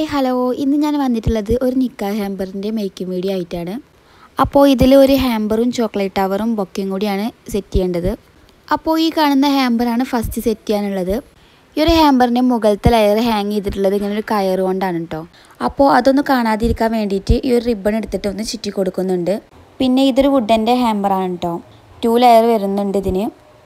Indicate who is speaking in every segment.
Speaker 1: hi hello ഇന്ന് ഞാൻ വന്നിട്ടുള്ളത് ഒരു നിക്കാ ഹാമ്പറിൻ്റെ മേക്കിംഗ് വീഡിയോ ആയിട്ടാണ് അപ്പോൾ ഇതിൽ ഒരു ഹാമ്പറും ചോക്ലേറ്റ് ടവറും ബൊക്കയും കൂടിയാണ് സെറ്റ് ചെയ്യേണ്ടത് അപ്പോൾ ഈ കാണുന്ന ഹാമ്പറാണ് ഫസ്റ്റ് സെറ്റ് ചെയ്യാനുള്ളത് ഈ ഒരു ഹാമ്പറിൻ്റെ മുകളിലത്തെ ലെയർ ഹാങ് ചെയ്തിട്ടുള്ളത് ഇങ്ങനെ ഒരു കയർ കൊണ്ടാണ് കേട്ടോ അപ്പോൾ അതൊന്ന് കാണാതിരിക്കാൻ വേണ്ടിയിട്ട് ഈ ഒരു റിബൺ എടുത്തിട്ട് ഒന്ന് ചുറ്റി കൊടുക്കുന്നുണ്ട് പിന്നെ ഇതൊരു വുഡൻ്റെ ഹാമ്പറാണ് കേട്ടോ ടു ലെയർ വരുന്നുണ്ട് ഇതിന്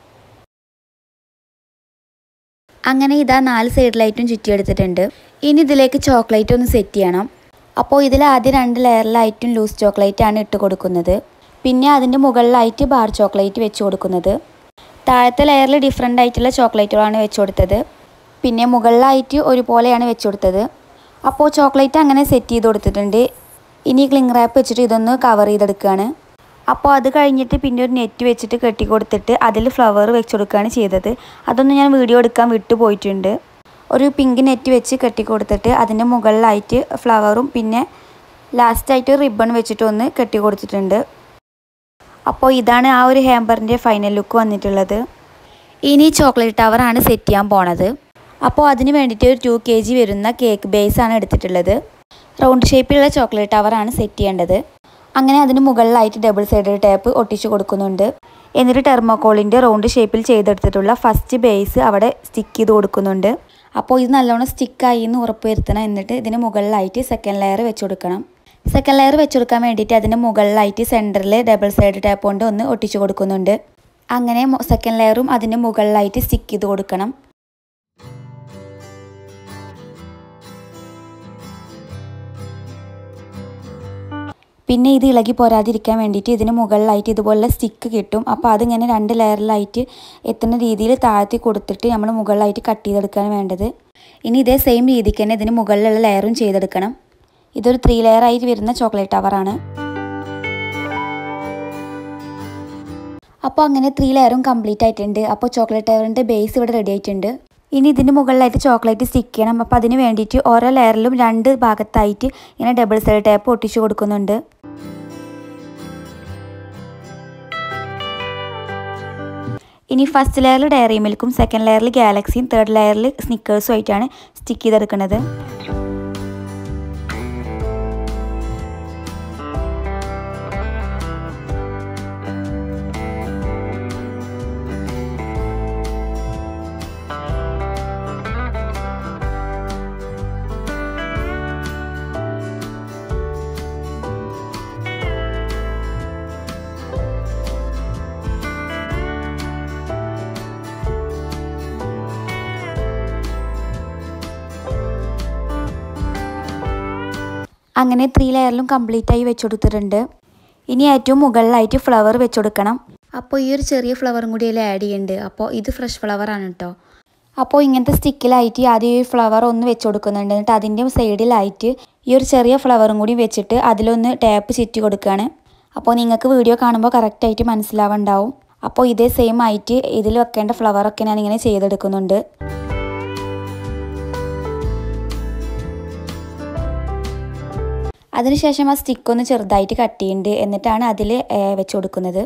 Speaker 1: അങ്ങനെ ഇതാ നാല് സൈഡിലായിട്ടും ചുറ്റിയെടുത്തിട്ടുണ്ട് ഇനി ഇതിലേക്ക് ചോക്ലേറ്റ് ഒന്ന് സെറ്റ് ചെയ്യണം അപ്പോൾ ഇതിൽ ആദ്യം രണ്ട് ലെയറിലായിട്ടും ലൂസ് ചോക്ലേറ്റ് ആണ് ഇട്ട് കൊടുക്കുന്നത് പിന്നെ അതിൻ്റെ മുകളിലായിട്ട് ബാർ ചോക്ലേറ്റ് വെച്ച് കൊടുക്കുന്നത് താഴത്തെ ലെയറിൽ ഡിഫറെൻ്റ് ആയിട്ടുള്ള ചോക്ലേറ്റുകളാണ് വെച്ച് കൊടുത്തത് പിന്നെ മുകളിലായിട്ട് ഒരുപോലെയാണ് വെച്ച് കൊടുത്തത് അപ്പോൾ ചോക്ലേറ്റ് അങ്ങനെ സെറ്റ് ചെയ്ത് കൊടുത്തിട്ടുണ്ട് ഇനി ക്ലിങ് റാപ്പ് വെച്ചിട്ട് ഇതൊന്ന് കവർ ചെയ്തെടുക്കുകയാണ് അപ്പോൾ അത് കഴിഞ്ഞിട്ട് പിന്നെ ഒരു നെറ്റ് വെച്ചിട്ട് കെട്ടി കൊടുത്തിട്ട് അതിൽ ഫ്ലവർ വെച്ച് കൊടുക്കുകയാണ് ചെയ്തത് അതൊന്നും ഞാൻ വീഡിയോ എടുക്കാൻ വിട്ടു പോയിട്ടുണ്ട് ഒരു പിങ്ക് നെറ്റ് വെച്ച് കെട്ടി കൊടുത്തിട്ട് അതിൻ്റെ മുകളിലായിട്ട് ഫ്ലവറും പിന്നെ ലാസ്റ്റായിട്ട് റിബൺ വെച്ചിട്ട് ഒന്ന് കെട്ടി കൊടുത്തിട്ടുണ്ട് അപ്പോൾ ഇതാണ് ആ ഒരു ഹാമ്പറിൻ്റെ ഫൈനൽ ലുക്ക് വന്നിട്ടുള്ളത് ഇനി ചോക്ലേറ്റ് ടവറാണ് സെറ്റ് ചെയ്യാൻ പോണത് അപ്പോൾ അതിന് വേണ്ടിയിട്ട് ഒരു ടു കെ ജി വരുന്ന കേക്ക് ബേസ് ആണ് എടുത്തിട്ടുള്ളത് റൗണ്ട് ഷേപ്പിലുള്ള ചോക്ലേറ്റ് ടവറാണ് സെറ്റ് ചെയ്യേണ്ടത് അങ്ങനെ അതിന് മുകളിലായിട്ട് ഡബിൾ സൈഡ് ടേപ്പ് ഒട്ടിച്ചു കൊടുക്കുന്നുണ്ട് എന്നിട്ട് ടെർമോക്കോളിൻ്റെ റൗണ്ട് ഷേപ്പിൽ ചെയ്തെടുത്തിട്ടുള്ള ഫസ്റ്റ് ബേസ് അവിടെ സ്റ്റിക്ക് ചെയ്ത് കൊടുക്കുന്നുണ്ട് അപ്പോൾ ഇത് നല്ലോണം സ്റ്റിക്കായി എന്ന് ഉറപ്പ് വരുത്തണം എന്നിട്ട് ഇതിന് മുകളിലായിട്ട് സെക്കൻഡ് ലെയർ വെച്ച് കൊടുക്കണം സെക്കൻഡ് ലെയർ വെച്ച് കൊടുക്കാൻ വേണ്ടിയിട്ട് അതിന് മുകളിലായിട്ട് സെൻറ്ററിൽ ഡബിൾ സൈഡ് ടാപ്പ് കൊണ്ട് ഒന്ന് ഒട്ടിച്ചു കൊടുക്കുന്നുണ്ട് അങ്ങനെ സെക്കൻഡ് ലെയറും അതിൻ്റെ മുകളിലായിട്ട് സ്റ്റിക്ക് ചെയ്ത് കൊടുക്കണം പിന്നെ ഇത് ഇളകി പോരാതിരിക്കാൻ വേണ്ടിയിട്ട് ഇതിന് മുകളിലായിട്ട് ഇതുപോലെ സ്റ്റിക്ക് കിട്ടും അപ്പോൾ അതിങ്ങനെ രണ്ട് ലെയറിലായിട്ട് എത്തുന്ന രീതിയിൽ താഴ്ത്തി കൊടുത്തിട്ട് നമ്മൾ മുകളിലായിട്ട് കട്ട് ചെയ്തെടുക്കാൻ വേണ്ടത് ഇനി ഇതേ സെയിം രീതിക്ക് തന്നെ ഇതിന് മുകളിലുള്ള ലെയറും ചെയ്തെടുക്കണം ഇതൊരു ത്രീ ലെയർ ആയിട്ട് വരുന്ന ചോക്ലേറ്റ് ടവറാണ് അപ്പോൾ അങ്ങനെ ത്രീ ലെയറും കംപ്ലീറ്റ് ആയിട്ടുണ്ട് അപ്പോൾ ചോക്ലേറ്റ് ടവറിൻ്റെ ബേസ് ഇവിടെ റെഡി ആയിട്ടുണ്ട് ഇനി ഇതിന് മുകളിലായിട്ട് ചോക്ലേറ്റ് സ്റ്റിക്ക് ചെയ്യണം അപ്പോൾ അതിന് വേണ്ടിയിട്ട് ഓരോ ലെയറിലും രണ്ട് ഭാഗത്തായിട്ട് ഇങ്ങനെ ഡബിൾ സൈഡ് ടേപ്പ് ഒട്ടിച്ചു കൊടുക്കുന്നുണ്ട് ഇനി ഫസ്റ്റ് ലെയറിൽ ഡയറി മിൽക്കും സെക്കൻഡ് ലെയറിൽ ഗാലക്സിയും തേർഡ് ലെയറിൽ സ്നിക്കേഴ്സും ആയിട്ടാണ് സ്റ്റിക്ക് ചെയ്തെടുക്കുന്നത് അങ്ങനെ ത്രീ ലെയറിലും കംപ്ലീറ്റ് ആയി വെച്ച് കൊടുത്തിട്ടുണ്ട് ഇനി ഏറ്റവും മുകളിലായിട്ട് ഫ്ലവർ വെച്ച് കൊടുക്കണം അപ്പോൾ ഈ ഒരു ചെറിയ ഫ്ലവറും കൂടി അതിൽ ആഡ് ചെയ്യുന്നുണ്ട് അപ്പോൾ ഇത് ഫ്രഷ് ഫ്ലവർ ആണ് കേട്ടോ അപ്പോൾ ഇങ്ങനത്തെ സ്റ്റിക്കിലായിട്ട് ആദ്യം ഈ ഫ്ലവർ ഒന്ന് വെച്ച് കൊടുക്കുന്നുണ്ട് എന്നിട്ട് അതിൻ്റെ സൈഡിലായിട്ട് ഈ ഒരു ചെറിയ ഫ്ലവറും കൂടി വെച്ചിട്ട് അതിലൊന്ന് ടാപ്പ് ചുറ്റി കൊടുക്കുകയാണ് അപ്പോൾ നിങ്ങൾക്ക് വീഡിയോ കാണുമ്പോൾ കറക്റ്റായിട്ട് മനസ്സിലാവുണ്ടാവും അപ്പോൾ ഇതേ സെയിം ആയിട്ട് ഇതിൽ വെക്കേണ്ട ഫ്ലവറൊക്കെ ഞാനിങ്ങനെ ചെയ്തെടുക്കുന്നുണ്ട് അതിനുശേഷം ആ സ്റ്റിക്ക് ഒന്ന് ചെറുതായിട്ട് കട്ട് ചെയ്യുന്നുണ്ട് എന്നിട്ടാണ് അതിൽ വെച്ച് കൊടുക്കുന്നത്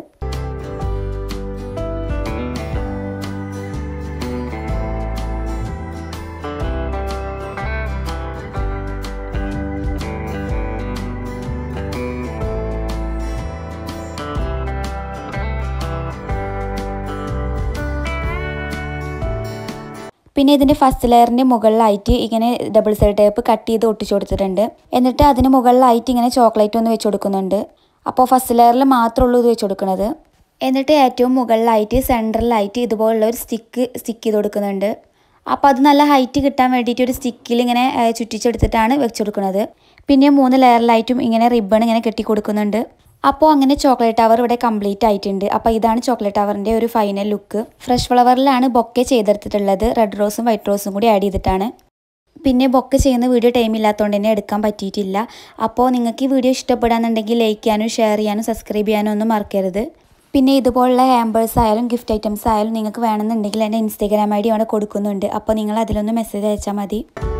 Speaker 1: പിന്നെ ഇതിൻ്റെ ഫസ്റ്റ് ലെയറിൻ്റെ മുകളിലായിട്ട് ഇങ്ങനെ ഡബിൾ സൈഡ് ടേപ്പ് കട്ട് ചെയ്ത് ഒട്ടിച്ചു കൊടുത്തിട്ടുണ്ട് എന്നിട്ട് അതിന് മുകളിലായിട്ട് ഇങ്ങനെ ചോക്ലേറ്റ് ഒന്ന് വെച്ച് കൊടുക്കുന്നുണ്ട് അപ്പോൾ ഫസ്റ്റ് ലെയറിൽ മാത്രമേ ഉള്ളൂ ഇത് വെച്ച് കൊടുക്കുന്നത് എന്നിട്ട് ഏറ്റവും മുകളിലായിട്ട് സെൻറ്ററിലായിട്ട് ഇതുപോലുള്ള ഒരു സ്റ്റിക്ക് സ്റ്റിക്ക് ചെയ്ത് കൊടുക്കുന്നുണ്ട് അപ്പോൾ അത് നല്ല ഹൈറ്റ് കിട്ടാൻ വേണ്ടിയിട്ട് ഒരു സ്റ്റിക്കിൽ ഇങ്ങനെ ചുറ്റിച്ചെടുത്തിട്ടാണ് വെച്ച് കൊടുക്കുന്നത് പിന്നെ മൂന്ന് ലെയറിലായിട്ടും ഇങ്ങനെ റിബൺ ഇങ്ങനെ കെട്ടി കൊടുക്കുന്നുണ്ട് അപ്പോൾ അങ്ങനെ ചോക്ലേറ്റ് ടവർ ഇവിടെ കംപ്ലീറ്റ് ആയിട്ടുണ്ട് അപ്പോൾ ഇതാണ് ചോക്ലേറ്റ് ടവറിൻ്റെ ഒരു ഫൈനൽ ലുക്ക് ഫ്രഷ് ഫ്ലവറിലാണ് ബൊക്കെ ചെയ്തെടുത്തിട്ടുള്ളത് റെഡ് റോസും വൈറ്റ് റോസും കൂടി ആഡ് ചെയ്തിട്ടാണ് പിന്നെ ബൊക്കെ ചെയ്യുന്ന വീഡിയോ ടൈം ഇല്ലാത്തതുകൊണ്ട് തന്നെ എടുക്കാൻ പറ്റിയിട്ടില്ല അപ്പോൾ നിങ്ങൾക്ക് ഈ വീഡിയോ ഇഷ്ടപ്പെടാന്നുണ്ടെങ്കിൽ ലൈക്ക് ചെയ്യാനും ഷെയർ ചെയ്യാനും സബ്സ്ക്രൈബ് ചെയ്യാനും ഒന്നും മറക്കരുത് പിന്നെ ഇതുപോലുള്ള ഹാമ്പേഴ്സ് ആയാലും ഗിഫ്റ്റ് ഐറ്റംസ് ആയാലും നിങ്ങൾക്ക് വേണമെന്നുണ്ടെങ്കിൽ എൻ്റെ ഇൻസ്റ്റാഗ്രാം ഐ ഡി അവിടെ കൊടുക്കുന്നുണ്ട് അപ്പോൾ നിങ്ങൾ അതിലൊന്ന് മെസ്സേജ് അയച്ചാൽ മതി